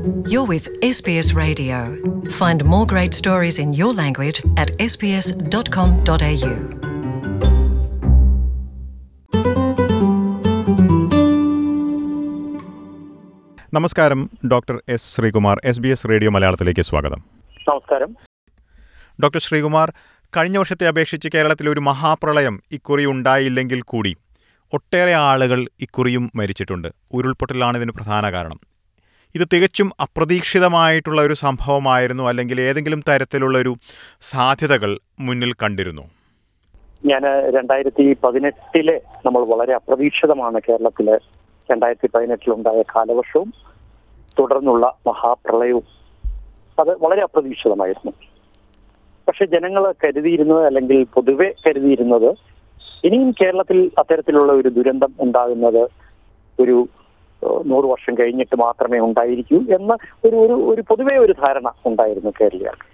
You're with SBS Radio. Find more great stories in your language at sbs.com.au. നമസ്കാരം doctor S Sreekumar S B S radio മലയാളത്തിലേക്ക് സ്വാഗതം നമസ്കാരം doctor Sreekumar കഴിഞ്ഞ വർഷത്തെ അപേക്ഷിച്ച് കേരളത്തിൽ ഒരു മഹാപ്രളയം ഇക്കുറി ഉണ്ടായില്ലെങ്കിൽ കൂടി ഒട്ടേറെ ആളുകൾ ഇക്കുറിയും മരിച്ചിട്ടുണ്ട് ഉരുൾപൊട്ടലാണ് ഇതിന് പ്രധാന കാരണം ഇത് തികച്ചും അപ്രതീക്ഷിതമായിട്ടുള്ള ഒരു സംഭവമായിരുന്നു അല്ലെങ്കിൽ ഏതെങ്കിലും തരത്തിലുള്ള ഒരു സാധ്യതകൾ മുന്നിൽ കണ്ടിരുന്നു ഞാൻ രണ്ടായിരത്തി പതിനെട്ടിലെ നമ്മൾ വളരെ അപ്രതീക്ഷിതമാണ് കേരളത്തില് രണ്ടായിരത്തി പതിനെട്ടിലുണ്ടായ കാലവർഷവും തുടർന്നുള്ള മഹാപ്രളയവും അത് വളരെ അപ്രതീക്ഷിതമായിരുന്നു പക്ഷെ ജനങ്ങൾ കരുതിയിരുന്നത് അല്ലെങ്കിൽ പൊതുവെ കരുതിയിരുന്നത് ഇനിയും കേരളത്തിൽ അത്തരത്തിലുള്ള ഒരു ദുരന്തം ഉണ്ടാകുന്നത് ഒരു ഏഹ്, നൂറ് വർഷം കഴിഞ്ഞിട്ട് മാത്രമേ ഉണ്ടായിരിക്കൂ എന്ന ഒരു ഒരു ഒരു പൊതുവെ ഒരു ധാരണ ഉണ്ടായിരുന്നു കേരളീയർക്ക്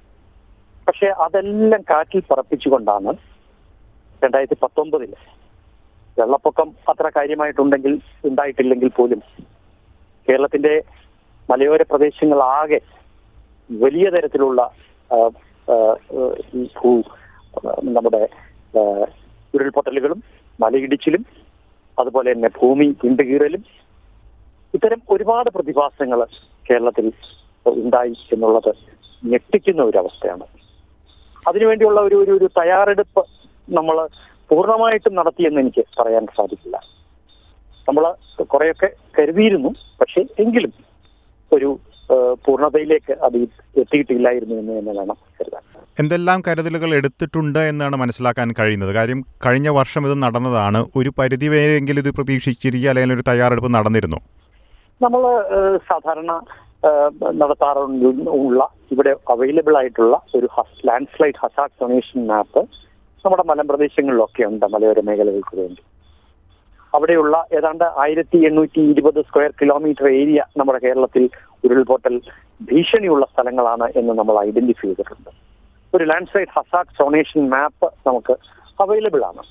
പക്ഷെ അതെല്ലാം കാറ്റിൽ പറപ്പിച്ചുകൊണ്ടാണ് രണ്ടായിരത്തി പത്തൊമ്പതിൽ വെള്ളപ്പൊക്കം അത്ര കാര്യമായിട്ടുണ്ടെങ്കിൽ ഉണ്ടായിട്ടില്ലെങ്കിൽ പോലും കേരളത്തിന്റെ മലയോര പ്രദേശങ്ങളാകെ വലിയ തരത്തിലുള്ള ആ, ആ, ഈ ഭൂ ആ, നമ്മുടെ ആ, ഉരുൾപൊട്ടലുകളും മലയിടിച്ചിലും അതുപോലെ തന്നെ ഭൂമി വിണ്ടുകീറലും ഇത്തരം ഒരുപാട് പ്രതിഭാസങ്ങൾ കേരളത്തിൽ ഉണ്ടായി എന്നുള്ളത് ഞെട്ടിക്കുന്ന ഒരു അവസ്ഥയാണ് അതിനുവേണ്ടിയുള്ള ഒരു ഒരു ഒരു തയ്യാറെടുപ്പ് നമ്മൾ പൂർണ്ണമായിട്ടും നടത്തിയെന്ന് എനിക്ക് പറയാൻ സാധിക്കില്ല നമ്മൾ കുറെയൊക്കെ കരുതിയിരുന്നു പക്ഷേ എങ്കിലും ഒരു ആ, പൂർണ്ണതയിലേക്ക് അത് എത്തിയിട്ടില്ലായിരുന്നു എന്ന് തന്നെ വേണം കരുതാൻ എന്തെല്ലാം കരുതലുകൾ എടുത്തിട്ടുണ്ട് എന്നാണ് മനസ്സിലാക്കാൻ കഴിയുന്നത് കാര്യം കഴിഞ്ഞ വർഷം ഇത് നടന്നതാണ് ഒരു പരിധിവരെയെങ്കിലും ഇത് പ്രതീക്ഷിച്ചിരിക്കുക അല്ലെങ്കിൽ ഒരു തയ്യാറെടുപ്പ് നടന്നിരുന്നു നമ്മൾ സാധാരണ ആ, നടത്താറുള്ള ഇവിടെ അവൈലബിൾ ആയിട്ടുള്ള ഒരു landslide hazard zonation map നമ്മുടെ മലമ്പ്രദേശങ്ങളിലൊക്കെ ഉണ്ട് മലയോര മേഖലകൾക്ക് വേണ്ടി അവിടെയുള്ള ഏതാണ്ട് ആയിരത്തി എണ്ണൂറ്റി ഇരുപത് സ്ക്വയർ കിലോമീറ്റർ ഏരിയ നമ്മുടെ കേരളത്തിൽ ഉരുൾപൊട്ടൽ ഭീഷണിയുള്ള സ്ഥലങ്ങളാണ് എന്ന് നമ്മൾ ഐഡന്റിഫൈ ചെയ്തിട്ടുണ്ട് ഒരു landslide hazard zonation map നമുക്ക് അവൈലബിൾ ആണ്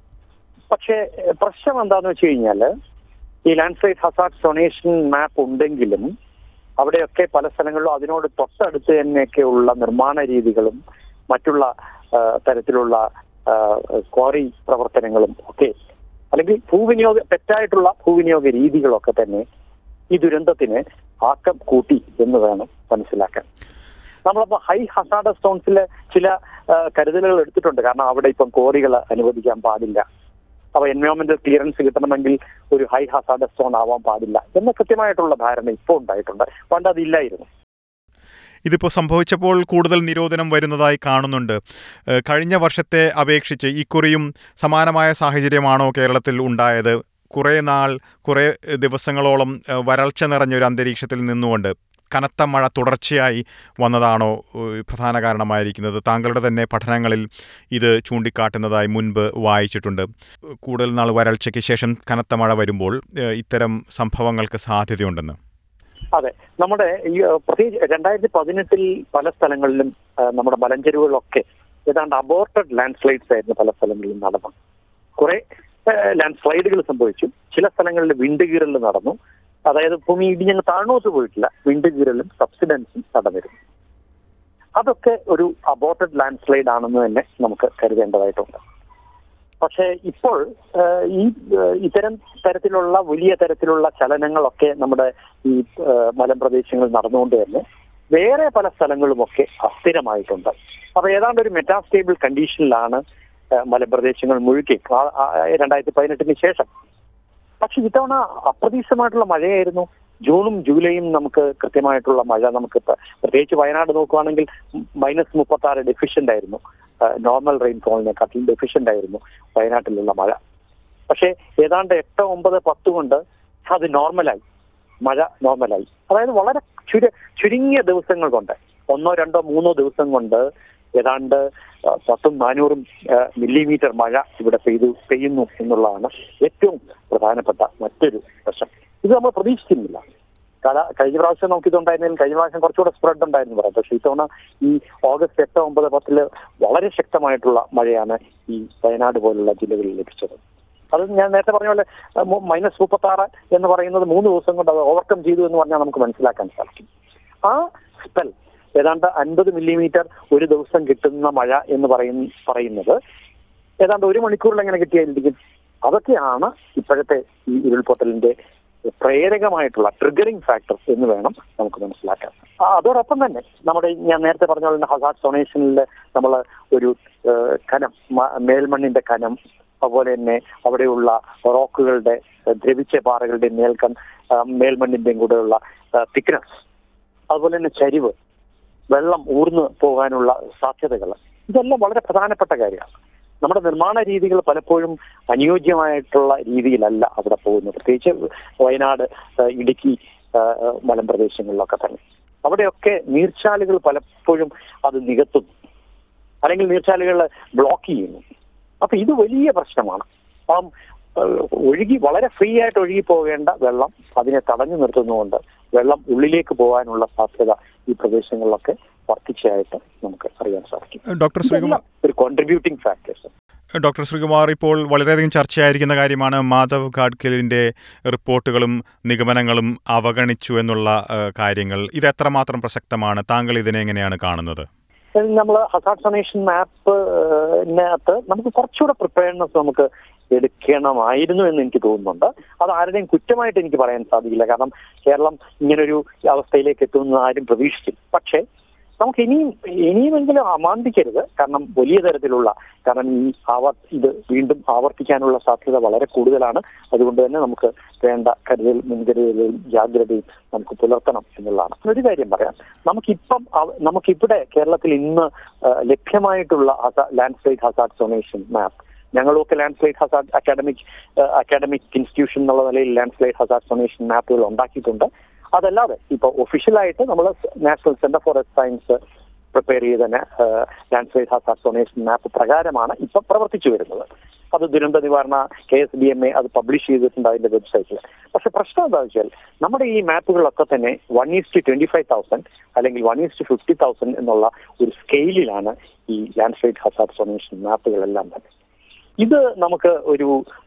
പക്ഷേ എഹ്, പ്രശ്നം എന്താന്ന് വെച്ച് കഴിഞ്ഞാൽ ഈ landslide hazard zonation map ഉണ്ടെങ്കിലും അവിടെയൊക്കെ പല സ്ഥലങ്ങളിലും അതിനോട് തൊട്ടടുത്ത് തന്നെയൊക്കെ ഉള്ള നിർമ്മാണ രീതികളും മറ്റുള്ള ആ, തരത്തിലുള്ള ആ, ക്വാറി പ്രവർത്തനങ്ങളും ഒക്കെ അല്ലെങ്കിൽ ഭൂവിനിയോഗ തെറ്റായിട്ടുള്ള ഭൂവിനിയോഗ രീതികളൊക്കെ തന്നെ ഈ ദുരന്തത്തിന് ആക്കം കൂട്ടി എന്ന് വേണം മനസ്സിലാക്കാൻ നമ്മളപ്പോ ഹൈ ഹസാർഡ് സ്റ്റോൺസിലെ ചില ആ, കരുതലുകൾ എടുത്തിട്ടുണ്ട് കാരണം അവിടെ ഇപ്പം കോറികൾ അനുവദിക്കാൻ പാടില്ല അപ്പൊ എൻവയോൺമെന്റൽ ക്ലിയറൻസ് കിട്ടണമെങ്കിൽ ഒരു ഹൈ ഹസാർഡ് സ്റ്റോൺ ആവാൻ പാടില്ല എന്ന കൃത്യമായിട്ടുള്ള ധാരണ ഇപ്പോൾ ഉണ്ടായിട്ടുണ്ട് പണ്ട് അതില്ലായിരുന്നു ഇതിപ്പോൾ സംഭവിച്ചപ്പോൾ കൂടുതൽ നിരോധനം വരുന്നതായി കാണുന്നുണ്ട് ഏഹ് കഴിഞ്ഞ വർഷത്തെ അപേക്ഷിച്ച് ഇക്കുറിയും സമാനമായ സാഹചര്യമാണോ കേരളത്തിൽ ഉണ്ടായത് കുറേ നാൾ കുറേ ഏഹ് ദിവസങ്ങളോളം ഏഹ് വരൾച്ച നിറഞ്ഞ ഒരു അന്തരീക്ഷത്തിൽ നിന്നുകൊണ്ട് കനത്ത മഴ തുടർച്ചയായി വന്നതാണോ ഏഹ് പ്രധാന കാരണമായിരിക്കുന്നത് താങ്കളുടെ തന്നെ പഠനങ്ങളിൽ ഇത് ചൂണ്ടിക്കാട്ടുന്നതായി മുൻപ് വായിച്ചിട്ടുണ്ട് കൂടുതൽ നാൾ വരൾച്ചയ്ക്ക് ശേഷം കനത്ത മഴ വരുമ്പോൾ ഏഹ് ഇത്തരം സംഭവങ്ങൾക്ക് സാധ്യതയുണ്ടെന്ന് അതെ നമ്മുടെ ഈ ആ, പ്രത്യേകിച്ച് രണ്ടായിരത്തി പതിനെട്ടിൽ പല സ്ഥലങ്ങളിലും ആ, നമ്മുടെ മലഞ്ചെരുവുകളൊക്കെ ഏതാണ്ട് അബോർട്ടഡ് ലാൻഡ് സ്ലൈഡ്സ് ആയിരുന്നു പല സ്ഥലങ്ങളിലും നടന്നു കുറെ ലാൻഡ് സ്ലൈഡുകൾ സംഭവിച്ചു ചില സ്ഥലങ്ങളിൽ വിണ്ടുകീറൽ നടന്നു അതായത് ഭൂമി ഇടിഞ്ഞങ്ങ് താഴ്ന്നോട്ട് പോയിട്ടില്ല വിണ്ടുകീറലും സബ്സിഡൻസും നടന്നിരുന്നു അതൊക്കെ ഒരു അബോർട്ടഡ് ലാൻഡ് സ്ലൈഡ് ആണെന്ന് തന്നെ നമുക്ക് കരുതേണ്ടതായിട്ടുണ്ട് പക്ഷേ ഇപ്പോൾ ആ, ഈ ആ, ഇത്തരം തരത്തിലുള്ള വലിയ തരത്തിലുള്ള ചലനങ്ങളൊക്കെ നമ്മുടെ ഈ ആ, മലമ്പ്രദേശങ്ങൾ നടന്നുകൊണ്ട് തന്നെ വേറെ പല സ്ഥലങ്ങളുമൊക്കെ അസ്ഥിരമായിട്ടുണ്ട് അപ്പൊ ഏതാണ്ട് ഒരു മെറ്റാസ്റ്റേബിൾ കണ്ടീഷനിലാണ് ആ, മലമ്പ്രദേശങ്ങൾ മുഴുക്കി ആ- ആ- രണ്ടായിരത്തി പതിനെട്ടിന് ശേഷം പക്ഷെ ഇത്തവണ അപ്രതീക്ഷിതമായിട്ടുള്ള മഴയായിരുന്നു ജൂണും ജൂലൈയും നമുക്ക് കൃത്യമായിട്ടുള്ള മഴ നമുക്ക് ഇപ്പൊ പ്രത്യേകിച്ച് വയനാട് നോക്കുവാണെങ്കിൽ മൈനസ് മുപ്പത്തി ആറ് ഡെഫിഷ്യന്റ് ആയിരുന്നു നോർമൽ റെയിൻഫോളിനെക്കാട്ടിലും ഡെഫിഷ്യന്റ് ആയിരുന്നു വയനാട്ടിലുള്ള മഴ പക്ഷേ ഏതാണ്ട് എട്ട് ഒമ്പത് പത്ത് കൊണ്ട് അത് നോർമലായി മഴ നോർമലായി അതായത് വളരെ ചുരു ചുരുങ്ങിയ ദിവസങ്ങൾ കൊണ്ട് ഒന്നോ രണ്ടോ മൂന്നോ ദിവസം കൊണ്ട് ഏതാണ്ട് ആ, പത്തും നാനൂറും മില്ലിമീറ്റർ മഴ ഇവിടെ പെയ്തു പെയ്യുന്നു എന്നുള്ളതാണ് ഏറ്റവും പ്രധാനപ്പെട്ട മറ്റൊരു വശം ഇത് നമ്മൾ പ്രതീക്ഷിക്കുന്നില്ല കല കഴിഞ്ഞ പ്രാവശ്യം നമുക്ക് ഇതുണ്ടായിരുന്നെങ്കിൽ കഴിഞ്ഞ പ്രാവശ്യം കുറച്ചുകൂടെ സ്പ്രെഡ് ഉണ്ടായിരുന്നു പറയാം പക്ഷേ ഇത്തവണ ഈ ഓഗസ്റ്റ് എട്ട് ഒമ്പത് പത്തില് വളരെ ശക്തമായിട്ടുള്ള മഴയാണ് ഈ വയനാട് പോലുള്ള ജില്ലകളിൽ ലഭിച്ചത് അത് ഞാൻ നേരത്തെ പറഞ്ഞ പോലെ മൈനസ് മുപ്പത്തി ആറ് എന്ന് പറയുന്നത് മൂന്ന് ദിവസം കൊണ്ട് അത് ഓവർകം ചെയ്തു എന്ന് പറഞ്ഞാൽ നമുക്ക് മനസ്സിലാക്കാൻ സാധിക്കും ആ സ്പെൽ ഏതാണ്ട് അൻപത് മില്ലിമീറ്റർ ഒരു ദിവസം കിട്ടുന്ന മഴ എന്ന് പറയുന്ന പറയുന്നത് ഏതാണ്ട് ഒരു മണിക്കൂറിൽ എങ്ങനെ കിട്ടിയായിരിക്കും അതൊക്കെയാണ് ഇപ്പോഴത്തെ ഈ ഉരുൾപൊട്ടലിന്റെ പ്രേരകമായിട്ടുള്ള ട്രിഗറിംഗ് ഫാക്ടർ എന്ന് വേണം നമുക്ക് മനസ്സിലാക്കാൻ ആ, അതോടൊപ്പം തന്നെ നമ്മുടെ ഈ ഞാൻ നേരത്തെ പറഞ്ഞ പോലെ ഹസാർഡ് സൊണേഷനിൽ നമ്മൾ ഒരു ഏഹ്, കനം മ- മേൽമണ്ണിന്റെ കനം അതുപോലെ തന്നെ അവിടെയുള്ള റോക്കുകളുടെ ഏഹ്, ദ്രവിച്ച പാറകളുടെ മേൽക്കൺ ആ, മേൽമണ്ണിന്റെയും കൂടെയുള്ള തിക്നസ് അതുപോലെ തന്നെ ചരിവ് വെള്ളം ഊർന്നു പോകാനുള്ള സാധ്യതകൾ ഇതെല്ലാം വളരെ പ്രധാനപ്പെട്ട കാര്യമാണ് നമ്മുടെ നിർമ്മാണ രീതികൾ പലപ്പോഴും അനുയോജ്യമായിട്ടുള്ള രീതിയിലല്ല അവിടെ പോകുന്നത് പ്രത്യേകിച്ച് വയനാട് ആ, ഇടുക്കി ആ, മലമ്പ്രദേശങ്ങളിലൊക്കെ തന്നെ അവിടെയൊക്കെ നീർച്ചാലുകൾ പലപ്പോഴും അത് നികത്തുന്നു അല്ലെങ്കിൽ നീർച്ചാലുകൾ ബ്ലോക്ക് ചെയ്യുന്നു അപ്പൊ ഇത് വലിയ പ്രശ്നമാണ് അപ്പം ഏഹ്, ഒഴുകി വളരെ ഫ്രീ ആയിട്ട് ഒഴുകി പോകേണ്ട വെള്ളം അതിനെ തടഞ്ഞു നിർത്തുന്നതുകൊണ്ട് വെള്ളം ഉള്ളിലേക്ക് പോകാനുള്ള സാധ്യത ഈ പ്രദേശങ്ങളിലൊക്കെ വർദ്ധിച്ചതായിട്ട് നമുക്ക് അറിയാൻ സാധിക്കും ഡോക്ടർ ശ്രീകുമാർ ഇതെല്ലാം ഒരു കോൺട്രിബ്യൂട്ടിംഗ് ഫാക്ടേഴ്സ് ഡോക്ടർ ശ്രീകുമാർ ഇപ്പോൾ വളരെയധികം ചർച്ചയായിരിക്കുന്ന കാര്യമാണ് മാധവ് ഗാഡ്ഗിലിൻ്റെ റിപ്പോർട്ടുകളും നിഗമനങ്ങളും അവഗണിച്ചു എന്നുള്ള ഏഹ്, കാര്യങ്ങൾ ഇത് എത്രമാത്രം പ്രസക്തമാണ് താങ്കൾ ഇതിനെ എങ്ങനെയാണ് കാണുന്നത് നമ്മൾ ഹസാർഡ് സൊണേഷൻ മാപ്പിനകത്ത് നമുക്ക് കുറച്ചുകൂടെ പ്രിപ്പയർനെസ് നമുക്ക് എടുക്കണമായിരുന്നു എന്ന് എനിക്ക് തോന്നുന്നുണ്ട് അത് ആരുടെയും കുറ്റമായിട്ട് എനിക്ക് പറയാൻ സാധിക്കില്ല കാരണം കേരളം ഇങ്ങനൊരു അവസ്ഥയിലേക്ക് എത്തുമെന്ന് ആരും പ്രതീക്ഷിച്ചില്ല പക്ഷേ നമുക്ക് ഇനിയും ഇനിയുമെങ്കിലും അമാന്തിക്കരുത് കാരണം വലിയ തരത്തിലുള്ള കാരണം ഈ ആവർ ഇത് വീണ്ടും ആവർത്തിക്കാനുള്ള സാധ്യത വളരെ കൂടുതലാണ് അതുകൊണ്ട് തന്നെ നമുക്ക് വേണ്ട കരുതൽ മുൻകരുതലും ജാഗ്രതയും നമുക്ക് പുലർത്തണം എന്നുള്ളതാണ് ഒരു കാര്യം പറയാം നമുക്കിപ്പം അവ- നമുക്കിവിടെ കേരളത്തിൽ ഇന്ന് ആ, ലഭ്യമായിട്ടുള്ള landslide hazard zonation map ഞങ്ങളൊക്കെ landslide hazard academic academic institution എന്നുള്ള നിലയിൽ ലാൻഡ് സ്ലൈഡ് ഹസാർഡ് സൊണേഷൻ മാപ്പുകൾ ഉണ്ടാക്കിയിട്ടുണ്ട് അതല്ലാതെ ഇപ്പൊ ഒഫീഷ്യലായിട്ട് നമ്മൾ national centre for earth science prepare ചെയ്ത landslide hazard zonation map പ്രകാരമാണ് ഇപ്പൊ പ്രവർത്തിച്ചു വരുന്നത് അത് ദുരന്ത നിവാരണ K S B M A അത് പബ്ലിഷ് ചെയ്തിട്ടുണ്ട് അതിന്റെ വെബ്സൈറ്റിൽ പക്ഷെ പ്രശ്നം എന്താ വെച്ചാൽ നമ്മുടെ ഈ മാപ്പുകളൊക്കെ തന്നെ one is to twenty five thousand അല്ലെങ്കിൽ വൺ ഈസ്റ്റ് ഫിഫ്റ്റി തൗസൻഡ് എന്നുള്ള ഒരു സ്കെയിലിലാണ് ഈ ലാൻഡ് സ്ലൈഡ് ഹസാർഡ് സൊണേഷൻ മാപ്പുകളെല്ലാം തന്നെ ഇത് നമുക്ക് ഒരു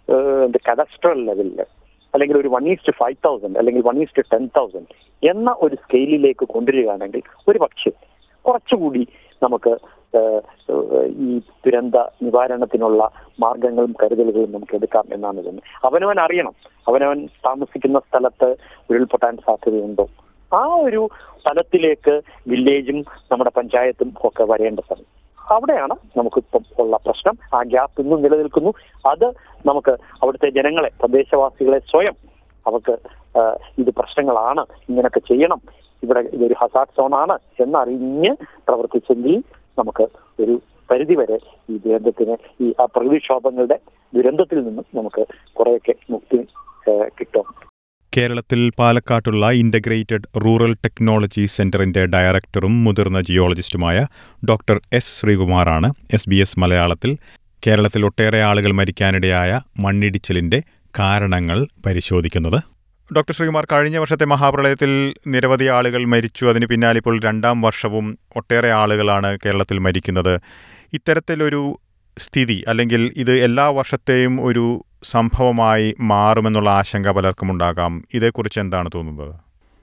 കഡസ്ട്രൽ ലെവലിൽ അല്ലെങ്കിൽ ഒരു വൺ ഈസ്റ്റ് ഫൈവ് തൗസൻഡ് അല്ലെങ്കിൽ വൺ ഈസ്റ്റ് ടെൻ തൗസൻഡ് എന്ന ഒരു സ്കെയിലിലേക്ക് കൊണ്ടുവരികയാണെങ്കിൽ ഒരു പക്ഷേ കുറച്ചുകൂടി നമുക്ക് ഏഹ്, ഏഹ്, ഈ ദുരന്ത നിവാരണത്തിനുള്ള മാർഗങ്ങളും കരുതലുകളും നമുക്ക് എടുക്കാം എന്നാണ് തോന്നുന്നത് അവനവൻ അറിയണം അവനവൻ താമസിക്കുന്ന സ്ഥലത്ത് ഉരുൾപൊട്ടാൻ സാധ്യതയുണ്ടോ ആ ഒരു സ്ഥലത്തിലേക്ക് വില്ലേജും നമ്മുടെ പഞ്ചായത്തും ഒക്കെ വരേണ്ട സ്ഥലം അവിടെയാണ് നമുക്കിപ്പം ഉള്ള പ്രശ്നം ആ ഗ്യാപ്പ് ഇന്നും നിലനിൽക്കുന്നു അത് നമുക്ക് അവിടുത്തെ ജനങ്ങളെ പ്രദേശവാസികളെ സ്വയം അവർക്ക് ആ, ഇത് പ്രശ്നങ്ങളാണ് ഇങ്ങനൊക്കെ ചെയ്യണം ഇവിടെ ഇതൊരു ഹസാർഡ് സോണാണ് എന്നറിഞ്ഞ് പ്രവർത്തിച്ചെങ്കിൽ നമുക്ക് ഒരു പരിധിവരെ ഈ ദുരന്തത്തിന് ഈ ആ പ്രകൃതിക്ഷോഭങ്ങളുടെ ദുരന്തത്തിൽ നിന്നും നമുക്ക് കുറേയൊക്കെ മുക്തി ആ, കിട്ടും കേരളത്തിൽ പാലക്കാട്ടുള്ള ഇൻ്റഗ്രേറ്റഡ് റൂറൽ ടെക്നോളജി സെന്ററിന്റെ ഡയറക്ടറും മുതിർന്ന ജിയോളജിസ്റ്റുമായ ഡോക്ടർ എസ് ശ്രീകുമാറാണ് എസ് ബി എസ് മലയാളത്തിൽ കേരളത്തിൽ ഒട്ടേറെ ആളുകൾ മരിക്കാനിടയായ മണ്ണിടിച്ചിലിന്റെ കാരണങ്ങൾ പരിശോധിക്കുന്നത് ഡോക്ടർ ശ്രീകുമാർ കഴിഞ്ഞ വർഷത്തെ മഹാപ്രളയത്തിൽ നിരവധി ആളുകൾ മരിച്ചു അതിന് പിന്നാലെ ഇപ്പോൾ രണ്ടാം വർഷവും ഒട്ടേറെ ആളുകളാണ് കേരളത്തിൽ മരിക്കുന്നത് ഇത്തരത്തിലൊരു സ്ഥിതി അല്ലെങ്കിൽ ഇത് എല്ലാ വർഷത്തെയും ഒരു സംഭവമായി മാറുമെന്നുള്ള ആശങ്ക പലർക്കും ഉണ്ടാകാം ഇതേക്കുറിച്ച് എന്താണ് തോന്നുന്നത്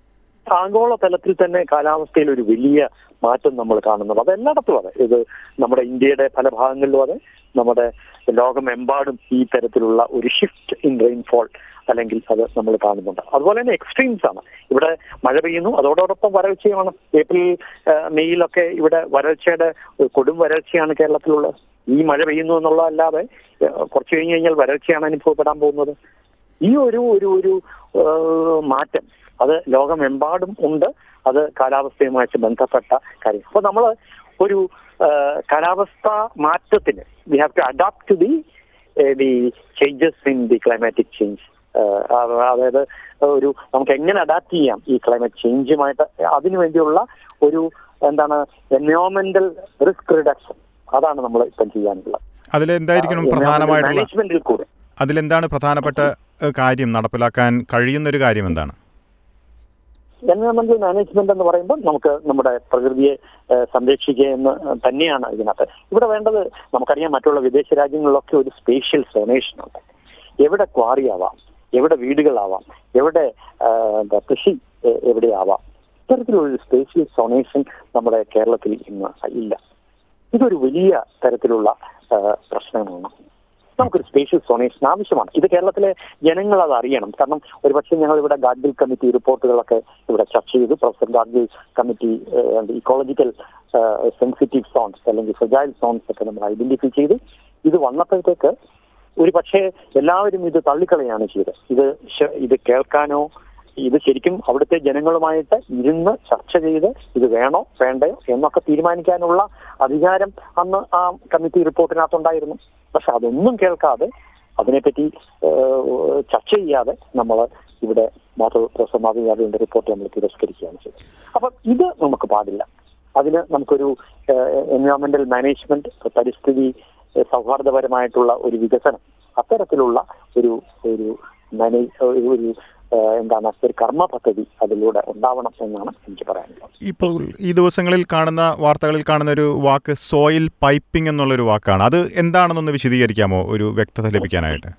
ആഗോള തലത്തിൽ തന്നെ കാലാവസ്ഥയിൽ ഒരു വലിയ മാറ്റം നമ്മൾ കാണുന്നത് അത് എല്ലായിടത്തും അതെ ഇത് നമ്മുടെ ഇന്ത്യയുടെ പല ഭാഗങ്ങളിലും അതെ നമ്മുടെ ലോകമെമ്പാടും ഈ തരത്തിലുള്ള ഒരു ഷിഫ്റ്റ് ഇൻ റെയിൻഫോൾ അല്ലെങ്കിൽ അത് നമ്മൾ കാണുന്നുണ്ട് അതുപോലെ തന്നെ എക്സ്ട്രീംസ് ആണ് ഇവിടെ മഴ പെയ്യുന്നു അതോടൊപ്പം വരൾച്ചയുമാണ് ഏപ്രിൽ ആ, മെയ്യിലൊക്കെ ഇവിടെ വരൾച്ചയുടെ ഒരു കൊടും വരൾച്ചയാണ് കേരളത്തിലുള്ളത് ഈ മഴ പെയ്യുന്നു എന്നുള്ളതല്ലാതെ ആ, കുറച്ച് കഴിഞ്ഞ് കഴിഞ്ഞാൽ വരൾച്ചയാണ് അനുഭവപ്പെടാൻ പോകുന്നത് ഈ ഒരു ഒരു ഒരു ആ, മാറ്റം അത് ലോകമെമ്പാടും ഉണ്ട് അത് കാലാവസ്ഥയുമായിട്ട് ബന്ധപ്പെട്ട കാര്യം അപ്പൊ നമ്മൾ ഒരു ആ, കാലാവസ്ഥ മാറ്റത്തിന് we have to adapt to the the changes in the climatic change അതായത് ഒരു നമുക്ക് എങ്ങനെ അഡാപ്റ്റ് ചെയ്യാം ഈ ക്ലൈമറ്റ് ചേഞ്ചുമായിട്ട് അതിനു വേണ്ടിയുള്ള ഒരു എന്താണ് എൻവയോൺമെന്റൽ റിസ്ക് റിഡക്ഷൻ അതാണ് നമ്മൾ ഇപ്പം ചെയ്യാനുള്ളത് അതിലെന്തായിരിക്കണം പ്രധാനമായിട്ടുള്ള മാനേജ്മെന്റിൽ കൂടെ അതിലെന്താണ് പ്രധാനപ്പെട്ട ഏഹ്, കാര്യം നടപ്പിലാക്കാൻ കഴിയുന്നൊരു കാര്യം എന്താണ് എൻവയോൺമെന്റൽ മാനേജ്മെന്റ് എന്ന് പറയുമ്പോൾ നമുക്ക് നമ്മുടെ പ്രകൃതിയെ ഏഹ്, സംരക്ഷിക്കുക എന്ന് തന്നെയാണ് ഇതിനകത്ത് ഇവിടെ വേണ്ടത് നമുക്കറിയാം മറ്റുള്ള വിദേശ രാജ്യങ്ങളിലൊക്കെ ഒരു സ്പേഷ്യൽ സൊണേഷൻ ഉണ്ട് എവിടെ ക്വാറിയാവാം എവിടെ വീടുകളാവാം എവിടെ ആ, എന്താ കൃഷി എ- എവിടെയാവാം ഇത്തരത്തിലുള്ള സ്പേഷ്യൽ സൊണേഷൻ നമ്മുടെ കേരളത്തിൽ ഇന്ന് ഇല്ല ഇതൊരു വലിയ തരത്തിലുള്ള ആ, പ്രശ്നമാണ് നമുക്കൊരു സ്പേഷ്യൽ സൊണേഷൻ ആവശ്യമാണ് ഇത് കേരളത്തിലെ ജനങ്ങൾ അത് അറിയണം കാരണം ഒരുപക്ഷെ ഞങ്ങൾ ഇവിടെ ഗാഡ്ഗിൽ കമ്മിറ്റി റിപ്പോർട്ടുകളൊക്കെ ഇവിടെ ചർച്ച ചെയ്തു professor Gadgil committee ecological sensitive zones അല്ലെങ്കിൽ ഫ്രജൈൽ സോൺസ് ഒക്കെ നമ്മൾ ഐഡന്റിഫൈ ചെയ്തു ഇത് വന്നപ്പോഴത്തേക്ക് ഒരു പക്ഷേ എല്ലാവരും ഇത് തള്ളിക്കളയാണ് ചെയ്തത് ഇത് ശ- ഇത് കേൾക്കാനോ ഇത് ശരിക്കും അവിടുത്തെ ജനങ്ങളുമായിട്ട് ഇരുന്ന് ചർച്ച ചെയ്ത് ഇത് വേണോ വേണ്ടയോ എന്നൊക്കെ തീരുമാനിക്കാനുള്ള അധികാരം അന്ന് ആ കമ്മിറ്റി റിപ്പോർട്ടിനകത്തുണ്ടായിരുന്നു പക്ഷെ അതൊന്നും കേൾക്കാതെ അതിനെപ്പറ്റി ഏഹ്, ചർച്ച ചെയ്യാതെ നമ്മൾ ഇവിടെ മാധവ് പ്രൊഫസർ മാധവ് യാദവിന്റെ റിപ്പോർട്ട് നമ്മൾ തിരസ്കരിക്കുകയാണ് ചെയ്തത് അപ്പൊ ഇത് നമുക്ക് പാടില്ല അതിന് നമുക്കൊരു എൻവയോൺമെന്റൽ മാനേജ്മെന്റ് പരിസ്ഥിതി ഏഹ്, സൗഹാർദ്ദപരമായിട്ടുള്ള ഒരു വികസനം അത്തരത്തിലുള്ള ഒരു ഒരു മാനേജ് ഒരു ഒരു, ഏഹ്, എന്താണ് ഒരു കർമ്മ പദ്ധതി അതിലൂടെ ഉണ്ടാവണം എന്നാണ് എനിക്ക് പറയാനുള്ളത് ഇപ്പോൾ ഈ ദിവസങ്ങളിൽ കാണുന്ന വാർത്തകളിൽ കാണുന്ന ഒരു വാക്ക് സോയിൽ പൈപ്പിംഗ് എന്നുള്ളൊരു വാക്കാണ് അത് എന്താണെന്നൊന്ന് വിശദീകരിക്കാമോ ഒരു വ്യക്തത ലഭിക്കാനായിട്ട്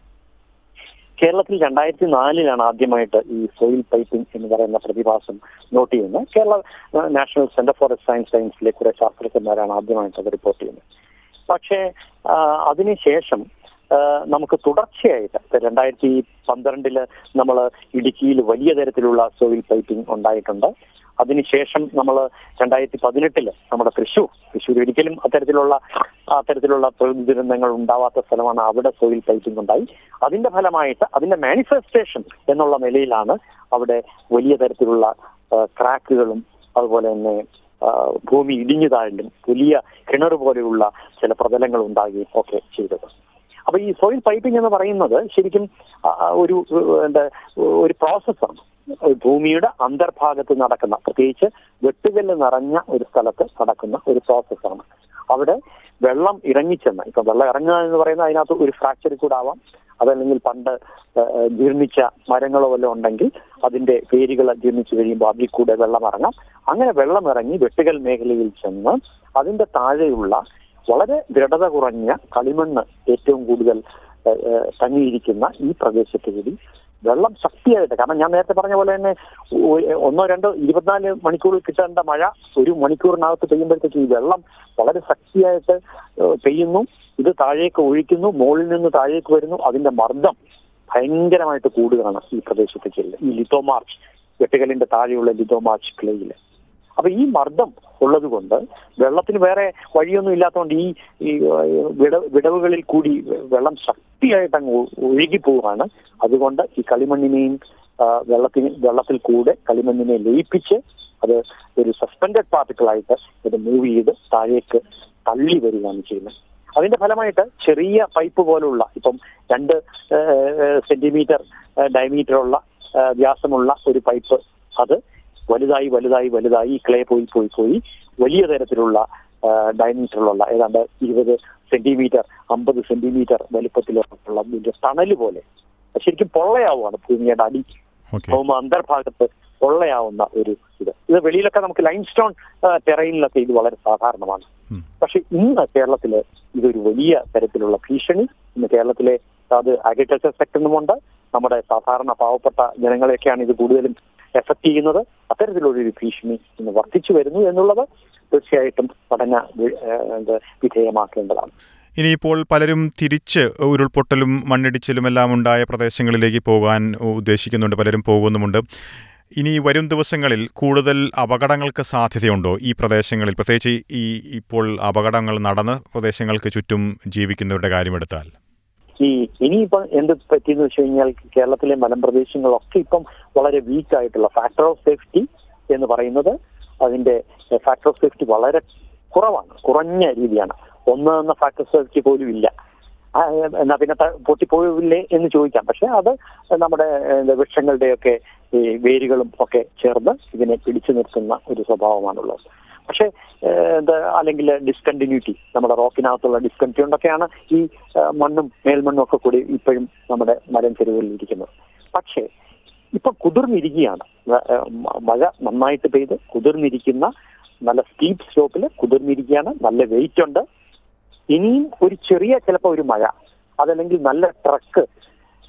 കേരളത്തിൽ രണ്ടായിരത്തി നാലിലാണ് ആദ്യമായിട്ട് ഈ സോയിൽ പൈപ്പിംഗ് എന്ന് പറയുന്ന പ്രതിഭാസം നോട്ട് ചെയ്യുന്നത് Kerala uh, national centre for science സയൻസിലെ കുറെ ശാസ്ത്രജ്ഞന്മാരാണ് ആദ്യമായിട്ട് അത് റിപ്പോർട്ട് ചെയ്യുന്നത് പക്ഷേ ആ, അതിനുശേഷം ആ, നമുക്ക് തുടർച്ചയായിട്ട് ഇപ്പൊ രണ്ടായിരത്തി പന്ത്രണ്ടില് നമ്മൾ ഇടുക്കിയിൽ വലിയ തരത്തിലുള്ള സോയിൽ പൈപ്പിംഗ് ഉണ്ടായിട്ടുണ്ട് അതിനുശേഷം നമ്മൾ രണ്ടായിരത്തി പതിനെട്ടില് നമ്മുടെ തൃശ്ശൂർ തൃശ്ശൂർ ഒരിക്കലും അത്തരത്തിലുള്ള അത്തരത്തിലുള്ള പ്രകൃതി ദുരന്തങ്ങൾ ഉണ്ടാവാത്ത സ്ഥലമാണ് അവിടെ സോയിൽ പൈപ്പിംഗ് ഉണ്ടായി അതിന്റെ ഫലമായിട്ട് അതിന്റെ മാനിഫെസ്റ്റേഷൻ എന്നുള്ള നിലയിലാണ് അവിടെ വലിയ തരത്തിലുള്ള ആ, ക്രാക്കുകളും അതുപോലെ തന്നെ ആ, ഭൂമി ഇടിഞ്ഞു താഴലും വലിയ കിണർ പോലെയുള്ള ചില പ്രതലങ്ങൾ ഉണ്ടാകുകയും ഒക്കെ ചെയ്തത് അപ്പൊ ഈ സോയിൽ പൈപ്പിംഗ് എന്ന് പറയുന്നത് ശരിക്കും ആ, ഒരു ഏഹ്, എന്താ ഒരു പ്രോസസ്സാണ് ഭൂമിയുടെ അന്തർഭാഗത്ത് നടക്കുന്ന പ്രത്യേകിച്ച് വെട്ടുകല്ല് നിറഞ്ഞ ഒരു സ്ഥലത്ത് നടക്കുന്ന ഒരു പ്രോസസ്സാണ് അവിടെ വെള്ളം ഇറങ്ങിച്ചെന്ന് ഇപ്പൊ വെള്ളം ഇറങ്ങുക എന്ന് പറയുന്നത് അതിനകത്ത് ഒരു ഫ്രാക്ചർ കൂടെ ആവാം അതല്ലെങ്കിൽ പണ്ട് ഏഹ്, ജീർണിച്ച മരങ്ങളോ വല്ലതും ഉണ്ടെങ്കിൽ അതിന്റെ വേരുകൾ ജീർണിച്ചു കഴിയുമ്പോൾ അതിൽ കൂടെ വെള്ളം ഇറങ്ങാം അങ്ങനെ വെള്ളം ഇറങ്ങി വെട്ടുകൽ മേഖലയിൽ ചെന്ന് അതിന്റെ താഴെയുള്ള വളരെ ദൃഢത കുറഞ്ഞ കളിമണ്ണ് ഏറ്റവും കൂടുതൽ ഏഹ്, ഏഹ്, തങ്ങിയിരിക്കുന്ന ഈ പ്രദേശത്ത് കൂടി വെള്ളം ശക്തിയായിട്ട് കാരണം ഞാൻ നേരത്തെ പറഞ്ഞ പോലെ തന്നെ ഒ- ഒന്നോ രണ്ടോ ഇരുപത്തിനാല് മണിക്കൂറിൽ കിട്ടേണ്ട മഴ ഒരു മണിക്കൂറിനകത്ത് പെയ്യുമ്പോഴത്തേക്ക് ഈ വെള്ളം വളരെ ശക്തിയായിട്ട് ഏഹ്, പെയ്യുന്നു ഇത് താഴേക്ക് ഒഴിക്കുന്നു മുകളിൽ നിന്ന് താഴേക്ക് വരുന്നു അതിന്റെ മർദ്ദം ഭയങ്കരമായിട്ട് കൂടുകയാണ് ഈ പ്രദേശത്ത് ചെല്ലുക ഈ ലിത്തോമാർച്ച് വെട്ടുകലിന്റെ താഴെയുള്ള ലിത്തോമാർച്ച് ക്ലേയിൽ അപ്പൊ ഈ മർദ്ദം ഉള്ളത് കൊണ്ട് വെള്ളത്തിന് വേറെ വഴിയൊന്നും ഇല്ലാത്തതുകൊണ്ട് ഈ ഈ വിട- വിടവുകളിൽ കൂടി വെള്ളം ശക്തിയായിട്ട് അങ്ങ് ഒ- ഒഴുകി പോവുകയാണ് അതുകൊണ്ട് ഈ കളിമണ്ണിനെയും ആ, വെള്ളത്തിന് വെള്ളത്തിൽ കൂടെ കളിമണ്ണിനെ ലയിപ്പിച്ച് അത് ഒരു സസ്പെൻഡഡ് പാർട്ടിക്കിളായിട്ട് ഇത് മൂവ് ചെയ്ത് താഴേക്ക് തള്ളി വരികയാണ് ചെയ്യുന്നത് അതിന്റെ ഫലമായിട്ട് ചെറിയ പൈപ്പ് പോലുള്ള ഇപ്പം രണ്ട് സെന്റിമീറ്റർ ഡയമീറ്റർ ഉള്ള ആ, വ്യാസമുള്ള ഒരു പൈപ്പ് അത് വലുതായി വലുതായി വലുതായി ക്ലേ പോയി പോയി പോയി വലിയ തരത്തിലുള്ള ഡയമീറ്ററിലുള്ള ഏതാണ്ട് ഇരുപത് സെന്റിമീറ്റർ അമ്പത് സെന്റിമീറ്റർ വലിപ്പത്തിലുള്ള വലിയ തണല് പോലെ ശരിക്കും പൊള്ളയാവുകയാണ് ഭൂമിയുടെ അടി ഓക്കെ ഭൗമ അന്തർഭാഗത്ത് പൊള്ളയാവുന്ന ഒരു ഇത് ഇത് വെളിയിലൊക്കെ നമുക്ക് ലൈം സ്റ്റോൺ ടെറൈനിലൊക്കെ ഇത് വളരെ സാധാരണമാണ് ഉം. പക്ഷെ ഇന്ന് കേരളത്തില് ഇതൊരു വലിയ തരത്തിലുള്ള ഭീഷണി ഇന്ന് കേരളത്തിലെ അത് അഗ്രികൾച്ചർ സെക്ടറിനുമുണ്ട് നമ്മുടെ സാധാരണ പാവപ്പെട്ട ജനങ്ങളെയൊക്കെയാണ് ഇത് കൂടുതലും എഫക്ട് ചെയ്യുന്നത് അത്തരത്തിലുള്ളൊരു ഭീഷണി ഇന്ന് വർദ്ധിച്ചു വരുന്നു എന്നുള്ളത് തീർച്ചയായിട്ടും പഠന വി- ഏഹ്, എന്ത് വിധേയമാക്കേണ്ടതാണ് ഇനിയിപ്പോൾ പലരും തിരിച്ച് ഉരുൾപൊട്ടലും മണ്ണിടിച്ചിലും എല്ലാം ഉണ്ടായ പ്രദേശങ്ങളിലേക്ക് പോകാൻ ഉദ്ദേശിക്കുന്നുണ്ട് പലരും പോകുന്നുമുണ്ട് ഇനി വരും ദിവസങ്ങളിൽ കൂടുതൽ അപകടങ്ങൾക്ക് സാധ്യതയുണ്ടോ ഈ പ്രദേശങ്ങളിൽ പ്രത്യേകിച്ച് ഈ ഇപ്പോൾ അപകടങ്ങൾ നടന്ന പ്രദേശങ്ങൾക്ക് ചുറ്റും ജീവിക്കുന്നവരുടെ കാര്യമെടുത്താൽ ഈ ഇനിയിപ്പോ എന്ത് പറ്റിയെന്ന് വെച്ച് കഴിഞ്ഞാൽ കേരളത്തിലെ മലമ്പ്രദേശങ്ങളൊക്കെ ഇപ്പം വളരെ വീക്ക് ആയിട്ടുള്ള ഫാക്ടർ ഓഫ് സേഫ്റ്റി എന്ന് പറയുന്നത് അതിന്റെ ഫാക്ടർ ഓഫ് സേഫ്റ്റി വളരെ കുറവാണ് കുറഞ്ഞ രീതിയാണ് ഒന്ന് എന്ന ഫാക്ടർ സേഫ്റ്റി പോലും ഇല്ല ആ, എന്നാ പിന്നെ ത- പൊട്ടിപ്പോയില്ലേ എന്ന് ചോദിക്കാം പക്ഷെ അത് നമ്മുടെ ഏഹ്, വൃക്ഷങ്ങളുടെയൊക്കെ ഈ വേരുകളും ഒക്കെ ചേർന്ന് ഇതിനെ പിടിച്ചു നിർത്തുന്ന ഒരു സ്വഭാവമാണുള്ളത് പക്ഷേ ഏഹ്, എന്താ അല്ലെങ്കിൽ ഡിസ്കണ്ടിന്യൂറ്റി നമ്മുടെ റോക്കിനകത്തുള്ള ഡിസ്കണ്ടിന്യൂറ്റി കൊണ്ടൊക്കെയാണ് ഈ ഏഹ്, മണ്ണും മേൽമണ്ണും ഒക്കെ കൂടി ഇപ്പോഴും നമ്മുടെ മരം ചെരുവുകളിൽ ഇരിക്കുന്നത് പക്ഷേ ഇപ്പൊ കുതിർന്നിരിക്കുകയാണ് വ- ഏഹ്, മ- മഴ നന്നായിട്ട് പെയ്ത് കുതിർന്നിരിക്കുന്ന നല്ല സ്റ്റീപ്പ് സ്ലോപ്പിൽ കുതിർന്നിരിക്കുകയാണ് നല്ല വെയിറ്റ് ഉണ്ട് ഇനിയും ഒരു ചെറിയ ചിലപ്പോൾ ഒരു മഴ അതല്ലെങ്കിൽ നല്ല ട്രക്ക്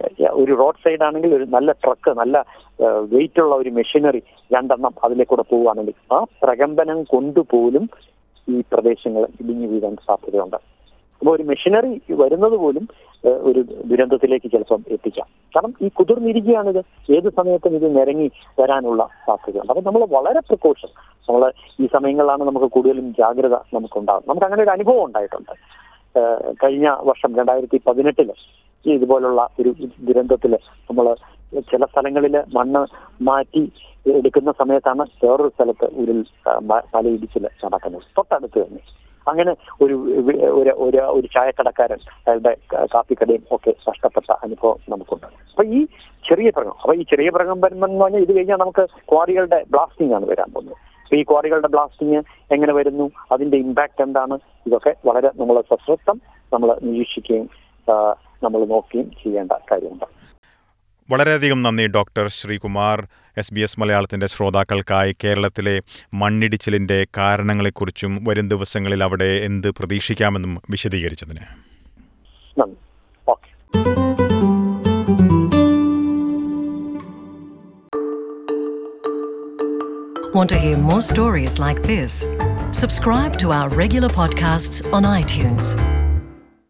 ഏഹ്, ഒരു റോഡ് സൈഡ് ആണെങ്കിൽ ഒരു നല്ല ട്രക്ക് നല്ല വെയിറ്റ് ഉള്ള ഒരു മെഷീനറി രണ്ടെണ്ണം അതിലേക്കൂടെ പോവുകയാണെങ്കിൽ ആ പ്രകമ്പനം കൊണ്ടുപോലും ഈ പ്രദേശങ്ങൾ ഇടിഞ്ഞു വീഴാൻ സാധ്യതയുണ്ട് അപ്പോൾ ഒരു മെഷീനറി വരുന്നത് പോലും ഏഹ്, ഒരു ദുരന്തത്തിലേക്ക് ചിലപ്പം എത്തിക്കാം കാരണം ഈ കുതിർന്നിരിക്കുകയാണിത് ഏത് സമയത്തും ഇത് നിരങ്ങി വരാനുള്ള സാധ്യതയുണ്ട് അപ്പം നമ്മൾ വളരെ പ്രിക്കോഷൻ നമ്മൾ ഈ സമയങ്ങളിലാണ് നമുക്ക് കൂടുതലും ജാഗ്രത നമുക്കുണ്ടാകും നമുക്ക് അങ്ങനെ ഒരു അനുഭവം ഉണ്ടായിട്ടുണ്ട് ഏഹ്, കഴിഞ്ഞ വർഷം രണ്ടായിരത്തി പതിനെട്ടില് ഈ ഇതുപോലുള്ള ഒരു ദുരന്തത്തിൽ നമ്മൾ ചില സ്ഥലങ്ങളിൽ മണ്ണ് മാറ്റി എടുക്കുന്ന സമയത്താണ് വേറൊരു സ്ഥലത്ത് ഉരുൾ ആ, മ- മലയിടിച്ചിൽ നടക്കുന്നത് തൊട്ടടുത്ത് തന്നെ അങ്ങനെ ഒരു വി- ഒരു ഒരു ഒരു ചായക്കടക്കാരൻ അയാളുടെ ക- കാപ്പിക്കടയും ഒക്കെ നഷ്ടപ്പെട്ട അനുഭവം നമുക്കുണ്ട് അപ്പൊ ഈ ചെറിയ പ്രകം അപ്പൊ ഈ ചെറിയ പ്രകമ്പനം എന്ന് പറഞ്ഞാൽ ഇത് കഴിഞ്ഞാൽ നമുക്ക് ക്വാറികളുടെ ബ്ലാസ്റ്റിംഗ് ആണ് വരാൻ പോകുന്നത് അപ്പൊ ഈ ക്വാറികളുടെ ബ്ലാസ്റ്റിംഗ് എങ്ങനെ വരുന്നു അതിന്റെ ഇമ്പാക്ട് എന്താണ് ഇതൊക്കെ വളരെ നമ്മൾ സശ്രദ്ധം നമ്മൾ നിരീക്ഷിക്കുകയും നമ്മൾ നോക്കുകയും ചെയ്യേണ്ട കാര്യമുണ്ട് വളരെയധികം നന്ദി doctor Sreekumar S B S മലയാളത്തിൻ്റെ ശ്രോതാക്കൾക്കായി കേരളത്തിലെ മണ്ണിടിച്ചിലിൻ്റെ കാരണങ്ങളെക്കുറിച്ചും വരും ദിവസങ്ങളിൽ അവിടെ എന്ത് പ്രതീക്ഷിക്കാമെന്നും വിശദീകരിച്ചതിന് നന്ദി okay Want to hear more stories like this? Subscribe to our regular podcasts on iTunes.